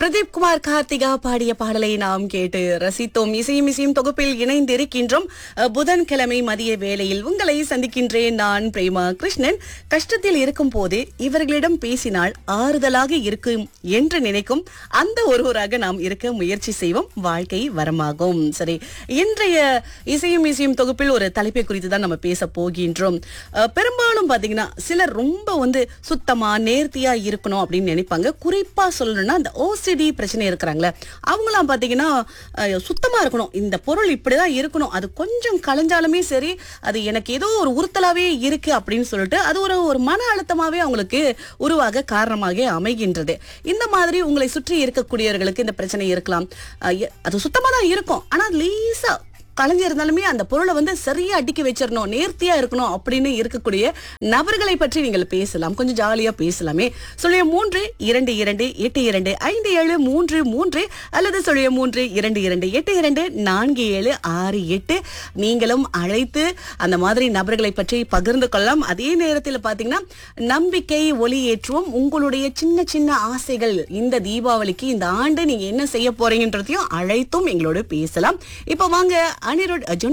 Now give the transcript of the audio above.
பிரதீப் குமார் கார்த்திகா பாடிய பாடலை நாம் கேட்டு ரசித்தோம் இசையும் இசையும் தொகுப்பில் இணைந்திருக்கின்றோம் அஹ், புதன்கிழமை மதிய வேளையில் உங்களை சந்திக்கின்றேன் நான் பிரேமா கிருஷ்ணன் கஷ்டத்தில் இருக்கும் போது இவர்களிடம் பேசினால் ஆறுதலாக இருக்கும் என்று நினைக்கும் அந்த ஒருவராக நாம் இருக்க முயற்சி செய்வோம் வாழ்க்கை வரமாகும் சரி இன்றைய இசையும் இசையும் தொகுப்பில் ஒரு தலைப்பை குறித்து தான் நம்ம பேச போகின்றோம் அஹ், பெரும்பாலும் பாத்தீங்கன்னா சிலர் ரொம்ப வந்து சுத்தமா நேர்த்தியா இருக்கணும் அப்படின்னு நினைப்பாங்க குறிப்பா சொல்லணும்னா அந்த ஓசிடி பிரச்சனை இருக்கிறாங்களே அவங்களாம் பாத்தீங்கன்னா அஹ், சுத்தமா இருக்கணும் இந்த பொருள் இப்படிதான் இருக்கணும் அது கொஞ்சம் கலைஞ்சாலுமே சரி அது எனக்கு ஏதோ ஒரு உறுத்தலாவே இருக்கு அப்படின்னு சொல்லிட்டு அது ஒரு ஒரு மன அழுத்தமாவே அவங்களுக்கு உருவாக காரணமாக அமைகின்றது இந்த மாதிரி உங்களை சுற்றி இருக்கக்கூடியவர்களுக்கு இந்த பிரச்சனை இருக்கலாம் அஹ், எ- அது சுத்தமா தான் இருக்கும் ஆனா லேசா கலைஞ்சிருந்தாலுமே அந்த பொருளை வந்து சரியா அடுக்கி வச்சிடணும் நேர்த்தியா இருக்கணும் அப்படின்னு இருக்கக்கூடிய நபர்களை பற்றி நீங்கள் பேசலாம் கொஞ்சம் ஜாலியா பேசலாமே சொல்லிய மூன்று இரண்டு இரண்டு எட்டு இரண்டு ஐந்து ஏழு மூன்று மூன்று அல்லது சொல்லிய மூன்று இரண்டு இரண்டு எட்டு இரண்டு நான்கு ஏழு ஆறு எட்டு நீங்களும் அழைத்து அந்த மாதிரி நபர்களை பற்றி பகிர்ந்து கொள்ளலாம் அதே நேரத்தில் பாத்தீங்கன்னா நம்பிக்கை ஒளி ஏற்றுவோம் உங்களுடைய சின்ன சின்ன ஆசைகள் இந்த தீபாவளிக்கு இந்த ஆண்டு நீங்க என்ன செய்ய போறீங்கன்றதையும் அழைத்தும் எங்களோட பேசலாம் இப்ப வாங்க அனிருட் அர்ஜுன்